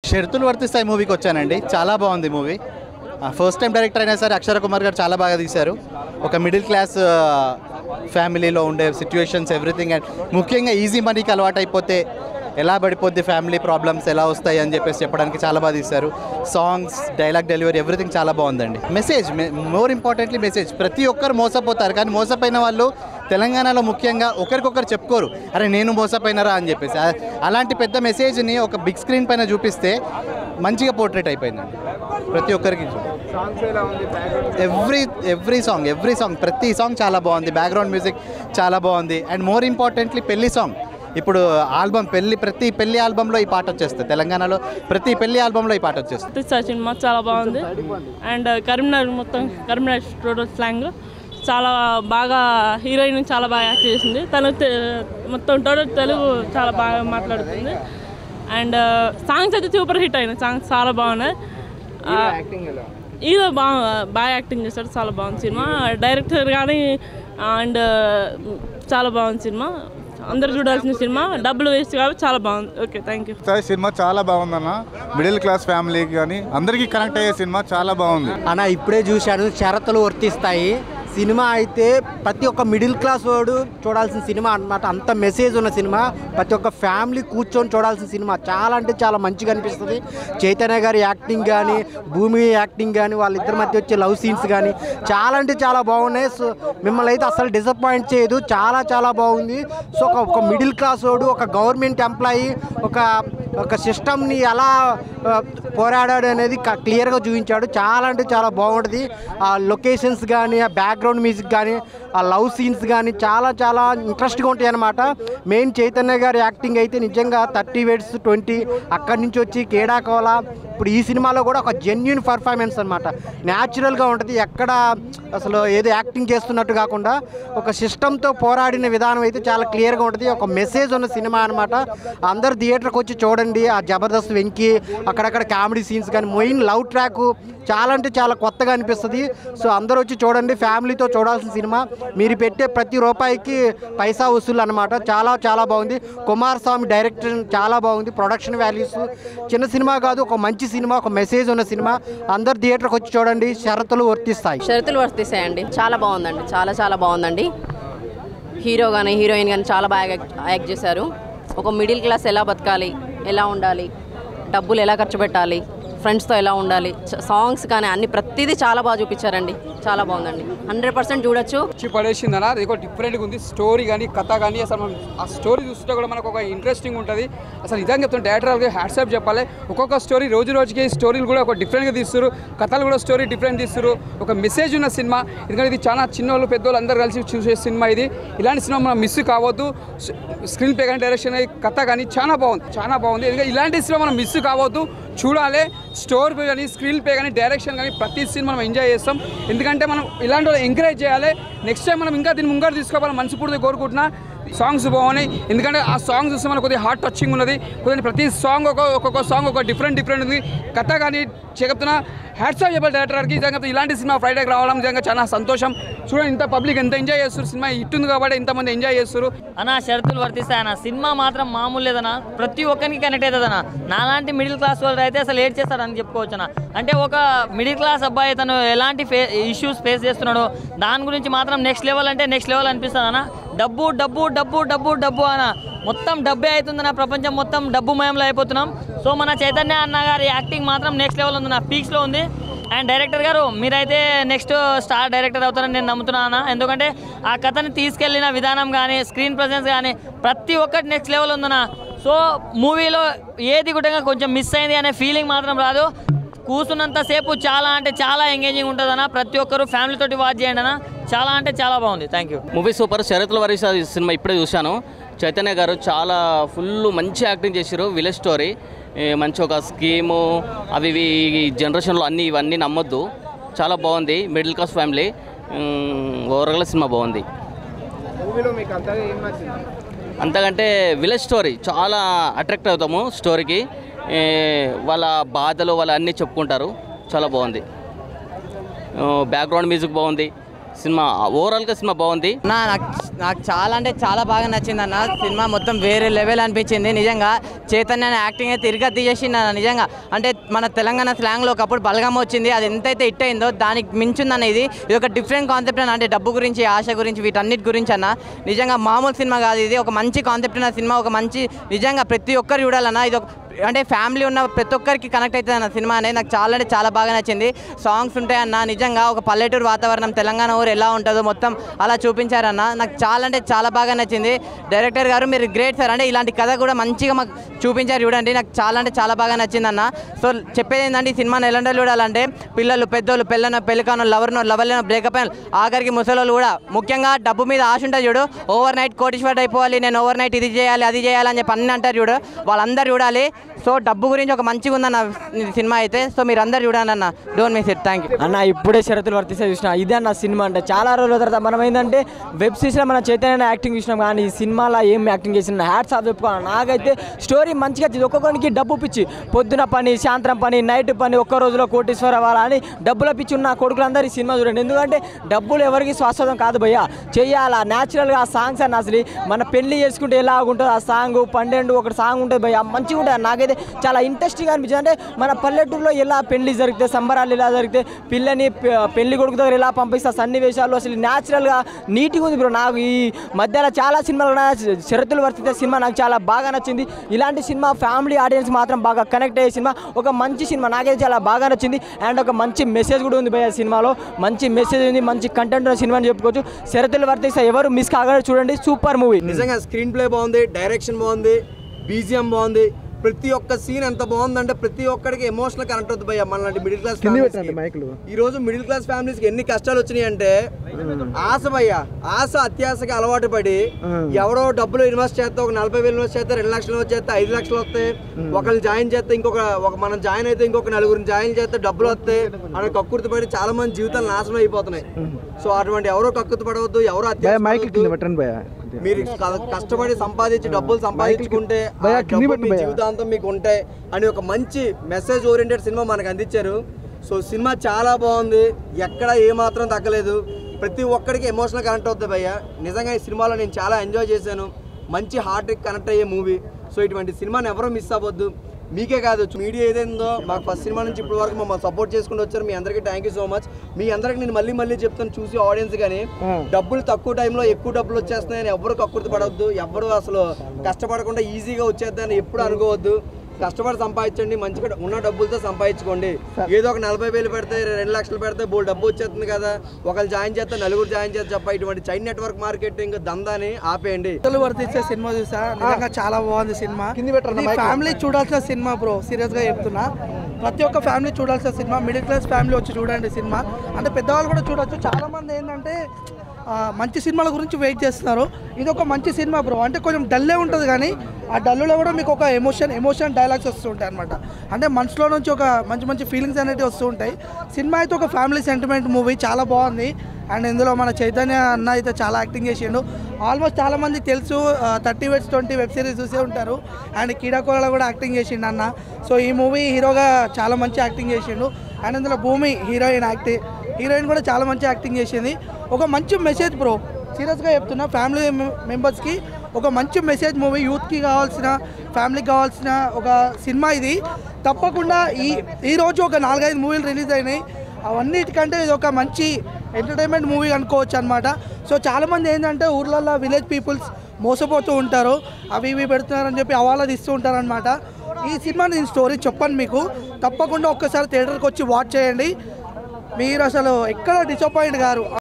షరతులు వర్తిస్తాయి మూవీకి వచ్చానండి చాలా బాగుంది మూవీ ఫస్ట్ టైం డైరెక్టర్ అయినా సరే అక్షర కుమార్ గారు చాలా బాగా తీశారు ఒక మిడిల్ క్లాస్ ఫ్యామిలీలో ఉండే సిచ్యువేషన్స్ ఎవ్రీథింగ్ అండ్ ముఖ్యంగా ఈజీ మనీకి అలవాటు అయిపోతే ఎలా పడిపోద్ది ఫ్యామిలీ ప్రాబ్లమ్స్ ఎలా వస్తాయి అని చెప్పేసి చెప్పడానికి చాలా బాగా తీశారు సాంగ్స్ డైలాగ్ డెలివరీ ఎవ్రీథింగ్ చాలా బాగుందండి మెసేజ్ మోర్ ఇంపార్టెంట్లీ మెసేజ్ ప్రతి ఒక్కరు మోసపోతారు కానీ మోసపోయిన వాళ్ళు తెలంగాణలో ముఖ్యంగా ఒకరికొకరు చెప్పుకోరు అరే నేను మోసపోయినరా అని చెప్పేసి ఆ- అలాంటి పెద్ద మెసేజ్ని ఒక బిగ్ స్క్రీన్ పైన చూపిస్తే మంచిగా పోర్ట్రేట్ అయిపోయిందండి ప్రతి ఒక్కరికి every every song every song ప్రతి సాంగ్ చాలా బాగుంది బ్యాక్గ్రౌండ్ మ్యూజిక్ చాలా బాగుంది అండ్ మోర్ ఇంపార్టెంట్లీ పెళ్లి సాంగ్ ఇప్పుడు ఆల్బమ్ పెళ్లి ప్రతి పెళ్లి ఆల్బంలో ఈ పాట వచ్చేస్తుంది తెలంగాణలో ప్రతి పెళ్లి ఆల్బంలో ఈ పాట వచ్చేస్తుంది టీచర్ సినిమా చాలా బాగుంది అండ్ కరీంనగర్ మొత్తం కరీంనగర్ టోటల్ స్లాంగ్ చాలా బాగా హీరోయిన్ చాలా బాగా యాక్ట్ చేసింది తను తె- మొత్తం టోటల్ తెలుగు చాలా బాగా మాట్లాడుతుంది అండ్ సాంగ్స్ అయితే సూపర్ హిట్ అయినాయి సాంగ్స్ చాలా బాగున్నాయి హీరో బాగా బాగా యాక్టింగ్ చేశాడు చాలా బాగుంది సినిమా డైరెక్టర్ కానీ అండ్ చాలా బాగుంది సినిమా అందరు చూడాల్సిన సినిమా డబ్బులు వేస్ట్ కాబట్టి చాలా బాగుంది ఓకే థ్యాంక్ యూ సాయి సినిమా చాలా బాగుందన్న మిడిల్ క్లాస్ ఫ్యామిలీకి కానీ అందరికీ కనెక్ట్ అయ్యే సినిమా చాలా బాగుంది అన్న ఇప్పుడే చూశాను షరతులు వర్తిస్తాయి సినిమా అయితే ప్రతి ఒక్క మిడిల్ క్లాస్ వాడు చూడాల్సిన సినిమా అన్నమాట అంత మెసేజ్ ఉన్న సినిమా ప్రతి ఒక్క ఫ్యామిలీ కూర్చొని చూడాల్సిన సినిమా చాలా అంటే చాలా మంచిగా అనిపిస్తుంది చైతన్య గారి యాక్టింగ్ కానీ భూమి యాక్టింగ్ కానీ వాళ్ళిద్దరి మధ్య వచ్చే లవ్ సీన్స్ కానీ చాలా అంటే చాలా బాగున్నాయి సో మిమ్మల్ని అయితే అసలు డిసప్పాయింట్ చేయదు చాలా చాలా బాగుంది సో ఒక ఒక మిడిల్ క్లాస్ వాడు ఒక గవర్నమెంట్ ఎంప్లాయీ ఒక ఒక సిస్టమ్ని ఎలా ఆ, పోరాడాడు అనేది క- క్లియర్గా చూపించాడు చాలా అంటే చాలా బాగుంటుంది ఆ లొకేషన్స్ కానీ ఆ బ్యాక్గ్రౌండ్ మ్యూజిక్ కానీ ఆ లవ్ సీన్స్ కానీ చాలా చాలా ఇంట్రెస్ట్గా ఉంటాయి అనమాట మెయిన్ చైతన్య గారి యాక్టింగ్ అయితే నిజంగా థర్టీ వెడ్స్ ట్వంటీ అక్కడి నుంచి వచ్చి కేడాకోలా ఇప్పుడు ఈ సినిమాలో కూడా ఒక జెన్యున్ పర్ఫార్మెన్స్ అనమాట న్యాచురల్గా ఉంటుంది ఎక్కడ అసలు ఏదో యాక్టింగ్ చేస్తున్నట్టు కాకుండా ఒక సిస్టంతో పోరాడిన విధానం అయితే చాలా క్లియర్గా ఉంటుంది ఒక మెసేజ్ ఉన్న సినిమా అనమాట అందరు థియేటర్కి వచ్చి చూడండి ఆ జబర్దస్త్ వెంకి అక్కడక్కడ కామెడీ సీన్స్ కానీ మెయిన్ లవ్ ట్రాక్ చాలా అంటే చాలా కొత్తగా అనిపిస్తుంది సో అందరూ వచ్చి చూడండి ఫ్యామిలీతో చూడాల్సిన సినిమా మీరు పెట్టే ప్రతి రూపాయికి పైసా వసూలు అనమాట చాలా చాలా బాగుంది కుమార్ స్వామి డైరెక్టర్ చాలా బాగుంది ప్రొడక్షన్ వాల్యూస్ చిన్న సినిమా కాదు ఒక మంచి సినిమా ఒక మెసేజ్ ఉన్న సినిమా అందరు థియేటర్కి వచ్చి చూడండి షరతులు వర్తిస్తాయి షరతులు వర్తిస్తాయండి చాలా బాగుందండి చాలా చాలా బాగుందండి హీరో కానీ హీరోయిన్ కానీ చాలా బాగా యాక్ట్- యాక్ట్ చేశారు ఒక మిడిల్ క్లాస్ ఎలా బతకాలి ఎలా ఉండాలి డబ్బులు ఎలా ఖర్చు పెట్టాలి ఫ్రెండ్స్తో ఎలా ఉండాలి చ- సాంగ్స్ కానీ అన్ని ప్రతిదీ చాలా బాగా చూపించారండి చాలా బాగుందండి హండ్రెడ్ పర్సెంట్ చూడొచ్చు వచ్చి పడేసిందన అది ఒక డిఫరెంట్గా ఉంది స్టోరీ కానీ కథ కానీ అసలు మనం ఆ స్టోరీ చూస్తుంటే కూడా మనకు ఒక ఇంట్రెస్టింగ్ ఉంటుంది అసలు నిజంగా చెప్తాను డైరెక్టర్ హ్యాట్సాప్ చెప్పాలి ఒక్కొక్క స్టోరీ రోజు రోజుకి స్టోరీలు కూడా ఒక డిఫరెంట్గా తీస్తారు కథలు కూడా స్టోరీ డిఫరెంట్ తీస్తారు ఒక మెసేజ్ ఉన్న సినిమా ఎందుకంటే ఇది చాలా చిన్నోళ్ళు పెద్దోళ్ళు అందరు కలిసి చూసే సినిమా ఇది ఇలాంటి సినిమా మనం మిస్ కావద్దు స్క్రీన్ ప్లే కానీ డైరెక్షన్ కథ కానీ చాలా బాగుంది చాలా బాగుంది ఎందుకంటే ఇలాంటి సినిమా మనం మిస్ కావద్దు చూడాలి స్టోర్ కానీ స్క్రీన్ ప్లే కానీ డైరెక్షన్ కానీ ప్రతి సీన్ మనం ఎంజాయ్ చేస్తాం ఎందుకంటే మనం ఇలాంటి వాళ్ళు ఎంకరేజ్ చేయాలి నెక్స్ట్ టైం మనం ఇంకా దీన్ని ముంగడు తీసుకోవాలి మనస్ఫూర్తిగా కోరుకుంటున్నా సాంగ్స్ బాగున్నాయి ఎందుకంటే ఆ సాంగ్ చూస్తే మనకు కొద్దిగా హార్ట్ టచింగ్ ఉన్నది కొద్దిగా ప్రతి సాంగ్ ఒక ఒక్కొక్క సాంగ్ ఒక డిఫరెంట్ డిఫరెంట్ ఉంది కథ కానీ చెప్తున్నా హ్యాట్సాప్ చెప్పాలి డైరెక్టర్కి నిజంగా ఇలాంటి సినిమా ఫ్రైడేకి రావడం నిజంగా చాలా సంతోషం చూడండి ఇంత పబ్లిక్ ఎంత ఎంజాయ్ చేస్తారు సినిమా ఇట్టుంది కాబట్టి ఇంతమంది ఎంజాయ్ చేస్తారు అన్న షరతులు వర్తిస్తాయి అన్న సినిమా మాత్రం మామూలు లేదన్న ప్రతి ఒక్కరికి కనెక్ట్ అవుతుందన్న నాలాంటి మిడిల్ క్లాస్ వాళ్ళు అయితే అసలు ఏడ్ చేస్తారని చెప్పుకోవచ్చు అన్న అంటే ఒక మిడిల్ క్లాస్ అబ్బాయి తను ఎలాంటి ఫే ఇష్యూస్ ఫేస్ చేస్తున్నాడో దాని గురించి మాత్రం నెక్స్ట్ లెవెల్ అంటే నెక్స్ట్ లెవెల్ అనిపిస్తుంది అన్న డబ్బు డబ్బు డబ్బు డబ్బు డబ్బు అన్న మొత్తం డబ్బే అవుతుందన్న ప్రపంచం మొత్తం డబ్బు మయంలో అయిపోతున్నాం సో మన చైతన్య అన్న గారి యాక్టింగ్ మాత్రం నెక్స్ట్ లెవెల్ ఉంది నా పీక్స్లో ఉంది అండ్ డైరెక్టర్ గారు మీరైతే నెక్స్ట్ స్టార్ డైరెక్టర్ అవుతారని నేను నమ్ముతున్నాను ఎందుకంటే ఆ కథని తీసుకెళ్లిన విధానం కానీ స్క్రీన్ ప్రజెన్స్ కానీ ప్రతి ఒక్కటి నెక్స్ట్ లెవెల్ ఉందన్న సో మూవీలో ఏది కూడా కొంచెం మిస్ అయింది అనే ఫీలింగ్ మాత్రం రాదు కూర్చున్నంతసేపు చాలా అంటే చాలా ఎంగేజింగ్ ఉంటుందన్న ప్రతి ఒక్కరు ఫ్యామిలీ తోటి వాచ్ చేయండి అన్న చాలా అంటే చాలా బాగుంది థ్యాంక్ యూ మూవీ సూపర్ షరతుల వరిస సినిమా ఇప్పుడే చూశాను చైతన్య గారు చాలా ఫుల్ మంచి యాక్టింగ్ చేశారు విలేజ్ స్టోరీ ఏ, మంచి ఒక స్కీము అవి ఇవి ఈ జనరేషన్లో అన్నీ ఇవన్నీ నమ్మొద్దు చాలా బాగుంది మిడిల్ క్లాస్ ఫ్యామిలీ ఓవరాల్ సినిమా బాగుంది మూవీలో మీకు అంతగా ఏం నచ్చింది అంతకంటే విలేజ్ స్టోరీ చాలా అట్రాక్ట్ అవుతాము స్టోరీకి ఏ, వాళ్ళ బాధలు వాళ్ళ అన్నీ చెప్పుకుంటారు చాలా బాగుంది బ్యాక్గ్రౌండ్ మ్యూజిక్ బాగుంది సినిమా ఓవరాల్గా సినిమా బాగుంది నా నాకు నాకు చాలా అంటే చాలా బాగా నచ్చింది అన్న సినిమా మొత్తం వేరే లెవెల్ అనిపించింది నిజంగా చైతన్య యాక్టింగ్ అయితే తిరిగి తీసేసింది అన్న నిజంగా అంటే మన తెలంగాణ స్లాంగ్లో ఒకప్పుడు బలగం వచ్చింది అది ఎంతైతే హిట్ అయిందో దానికి మించుందన్న ఇది ఇది ఒక డిఫరెంట్ కాన్సెప్ట్ అన్న అంటే డబ్బు గురించి ఆశ గురించి వీటన్నిటి గురించి అన్న నిజంగా మామూలు సినిమా కాదు ఇది ఒక మంచి కాన్సెప్ట్ ఉన్న సినిమా ఒక మంచి నిజంగా ప్రతి ఒక్కరు చూడాలన్న ఇది ఒక అంటే ఫ్యామిలీ ఉన్న ప్రతి ఒక్కరికి కనెక్ట్ అవుతుంది అన్న సినిమా అనేది నాకు చాలా అంటే చాలా బాగా నచ్చింది సాంగ్స్ ఉంటాయన్న నిజంగా ఒక పల్లెటూరు వాతావరణం తెలంగాణ ఊరు ఎలా ఉంటుందో మొత్తం అలా చూపించారన్న నాకు చాలా అంటే చాలా బాగా నచ్చింది డైరెక్టర్ గారు మీరు గ్రేట్ సార్ అంటే ఇలాంటి కథ కూడా మంచిగా మాకు చూపించారు చూడండి నాకు చాలా అంటే చాలా బాగా నచ్చింది అన్న సో చెప్పేది ఏంటంటే ఈ సినిమాని ఎలాంటి చూడాలంటే పిల్లలు పెద్దోళ్ళు పెళ్ళన పెళ్ళికాను లవర్నో లవర్లను బ్రేకప్ అయిన ఆఖరికి ముసలోళ్ళు కూడా ముఖ్యంగా డబ్బు మీద ఆశ ఉంటుంది చూడు ఓవర్ నైట్ కోటీశ్వర్ అయిపోవాలి నేను ఓవర్ నైట్ ఇది చేయాలి అది చేయాలి అని చెప్పి అన్ని అంటారు చూడు వాళ్ళందరూ చూడాలి సో డబ్బు గురించి ఒక మంచిగా ఉందన్న ఈ సినిమా అయితే సో మీరు అందరు చూడండి అన్న don't miss it thank you అన్న ఇప్పుడే షరతులు వర్తిస్తే చూసిన ఇదే అన్న సినిమా అంటే చాలా రోజుల తర్వాత మనం ఏంటంటే వెబ్ సిరీస్లో మన చైతన్య యాక్టింగ్ చూసినాం కానీ ఈ సినిమాలో ఏం యాక్టింగ్ చేసిన హ్యాట్స్ ఆఫ్ చెప్పుకోవాలి నాకైతే స్టోరీ మంచిగా వచ్చింది ఒక్కొక్కరికి డబ్బు పిచ్చి పొద్దున పని సాయంత్రం పని నైట్ పని ఒక్క రోజులో కోటీశ్వర అవ్వాలా అని డబ్బుల పిచ్చి ఉన్న కొడుకులందరూ ఈ సినిమా చూడండి ఎందుకంటే డబ్బులు ఎవరికి శాశ్వతం కాదు భయ్య చెయ్యాలా న్యాచురల్గా ఆ సాంగ్స్ అన్న అసలు మన పెళ్లి చేసుకుంటే ఎలా ఉంటుందో ఆ సాంగ్ పన్నెండు ఒకటి సాంగ్ ఉంటుంది భయ్య మంచిగా ఉంటుంది నాకైతే చాలా ఇంట్రెస్టింగ్ అనిపించింది అంటే మన పల్లెటూరులో ఎలా పెళ్లి జరిగితే సంబరాలు ఎలా జరిగితే పిల్లని పె- పెళ్లి కొడుకు దగ్గర ఎలా పంపిస్తా సన్నివేశాలు అసలు న్యాచురల్గా నీట్గా ఉంది బ్రో నాకు ఈ మధ్యలో చాలా సినిమాలు ఉన్నాయి షరతులు వర్తితే సినిమా నాకు చాలా బాగా నచ్చింది ఇలాంటి సినిమా ఫ్యామిలీ ఆడియన్స్ మాత్రం బాగా కనెక్ట్ అయ్యే సినిమా ఒక మంచి సినిమా నాకైతే చాలా బాగా నచ్చింది అండ్ ఒక మంచి మెసేజ్ కూడా ఉంది భయ్య సినిమాలో మంచి మెసేజ్ ఉంది మంచి కంటెంట్ ఉన్న సినిమా అని చెప్పుకోవచ్చు షరతులు వర్తిస్తే ఎవరు మిస్ కాగా చూడండి సూపర్ మూవీ నిజంగా స్క్రీన్ ప్లే బాగుంది డైరెక్షన్ బాగుంది బీజిఎం బాగుంది ప్రతి ఒక్క సీన్ ఎంత బాగుందంటే ప్రతి ఒక్కడికి ఎమోషనల్ కనెక్ట్ అవుతుంది భయ్య మన మిడిల్ క్లాస్ ఈ రోజు మిడిల్ క్లాస్ ఫ్యామిలీస్ కి ఎన్ని కష్టాలు వచ్చినాయి అంటే ఆశ భయ్య ఆశ అత్యాశకి అలవాటు పడి ఎవడో డబ్బులు ఇన్వెస్ట్ చేస్తే ఒక నలభై వేలు ఇన్వెస్ట్ చేస్తే రెండు లక్షలు ఇన్వెస్ట్ చేస్తే ఐదు లక్షలు వస్తాయి ఒకరిని జాయిన్ చేస్తే ఇంకొక ఒక మనం జాయిన్ అయితే ఇంకొక నలుగురిని జాయిన్ చేస్తే డబ్బులు వస్తాయి అని కక్కుర్తి పడి చాలా మంది జీవితాలు నాశనం అయిపోతున్నాయి సో అటువంటి ఎవరో కక్కుర్తి పడవద్దు ఎవరో అత్యాశ మీరు క- కష్టపడి సంపాదించి డబ్బులు సంపాదించుకుంటే ఆ డబ్బులు మీ జీవితాంతం మీకు ఉంటాయి అని ఒక మంచి మెసేజ్ ఓరియంటెడ్ సినిమా మనకు అందించారు సో సినిమా చాలా బాగుంది ఎక్కడ ఏ మాత్రం తగ్గలేదు ప్రతి ఒక్కడికి ఎమోషనల్ కనెక్ట్ అవుతుంది భయ్య నిజంగా ఈ సినిమాలో నేను చాలా ఎంజాయ్ చేశాను మంచి హార్ట్ కనెక్ట్ అయ్యే మూవీ సో ఇటువంటి సినిమాని ఎవరూ మిస్ అవ్వద్దు మీకే కాదు మీడియా ఏదైందో మాకు ఫస్ట్ సినిమా నుంచి ఇప్పటి వరకు మమ్మల్ని సపోర్ట్ చేసుకుంటూ వచ్చారు మీ అందరికీ థ్యాంక్ యూ సో మచ్ మీ అందరికి నేను మళ్ళీ మళ్ళీ చెప్తాను చూసి ఆడియన్స్ కానీ డబ్బులు తక్కువ టైంలో ఎక్కువ డబ్బులు వచ్చేస్తున్నాయని ఎవరు కక్కుర్తి పడవద్దు ఎవరు అసలు కష్టపడకుండా ఈజీగా వచ్చేద్దని ఎప్పుడు అనుకోవద్దు కష్టపడి సంపాదించండి మంచిగా ఉన్న డబ్బులతో సంపాదించుకోండి ఏదో ఒక నలభై వేలు పెడితే రెండు లక్షలు పెడితే బోల్ డబ్బు వచ్చేస్తుంది కదా ఒకళ్ళు జాయిన్ చేస్తే నలుగురు జాయిన్ చేస్తే తప్ప ఇటువంటి చైన్ నెట్వర్క్ మార్కెటింగ్ దందాని ఆపేయండి అసలు వర్తిచ్చే సినిమా చూసా నిజంగా చాలా బాగుంది సినిమా ఇది ఫ్యామిలీ చూడాల్సిన సినిమా బ్రో సీరియస్ గా చెప్తున్నా ప్రతి ఒక్క ఫ్యామిలీ చూడాల్సిన సినిమా మిడిల్ క్లాస్ ఫ్యామిలీ వచ్చి చూడండి సినిమా అంటే పెద్దవాళ్ళు కూడా చూడొచ్చు చాలా మంది ఏంటంటే ఆ, మంచి సినిమాల గురించి వెయిట్ చేస్తున్నారు ఇది ఒక మంచి సినిమా బ్రో అంటే కొంచెం డల్లే ఉంటుంది కానీ ఆ డల్లులో కూడా మీకు ఒక ఎమోషన్ ఎమోషన్ డైలాగ్స్ వస్తూ ఉంటాయి అనమాట అంటే మనసులో నుంచి ఒక మంచి మంచి ఫీలింగ్స్ అనేవి వస్తూ ఉంటాయి సినిమా అయితే ఒక ఫ్యామిలీ సెంటిమెంట్ మూవీ చాలా బాగుంది అండ్ ఇందులో మన చైతన్య అన్న అయితే చాలా యాక్టింగ్ చేసిండు ఆల్మోస్ట్ చాలా మందికి తెలుసు థర్టీ వెట్స్ ట్వంటీ వెబ్ సిరీస్ చూసే ఉంటారు అండ్ కీడాకోలలో కూడా యాక్టింగ్ చేసిండు అన్న సో ఈ మూవీ హీరోగా చాలా మంచి యాక్టింగ్ చేసిండు అండ్ ఇందులో భూమి హీరోయిన్ యాక్టింగ్ హీరోయిన్ కూడా చాలా మంచి యాక్టింగ్ చేసింది ఒక మంచి మెసేజ్ బ్రో సీరియస్గా చెప్తున్నా ఫ్యామిలీ మెంబర్స్కి ఒక మంచి మెసేజ్ మూవీ యూత్కి కావాల్సిన ఫ్యామిలీకి కావాల్సిన ఒక సినిమా ఇది తప్పకుండా ఈ ఈరోజు ఒక నాలుగైదు మూవీలు రిలీజ్ అయినాయి అవన్నిటికంటే ఇది ఒక మంచి ఎంటర్టైన్మెంట్ మూవీ అనుకోవచ్చు అనమాట సో చాలామంది ఏంటంటే ఊర్లలో విలేజ్ పీపుల్స్ మోసపోతూ ఉంటారు అవి ఇవి పెడుతున్నారని చెప్పి అవాలా తీస్తూ ఉంటారనమాట ఈ సినిమా నేను స్టోరీ చెప్పను మీకు తప్పకుండా ఒక్కసారి థియేటర్కి వచ్చి వాచ్ చేయండి మీరు అసలు ఎక్కడ డిసప్పాయింట్ గారు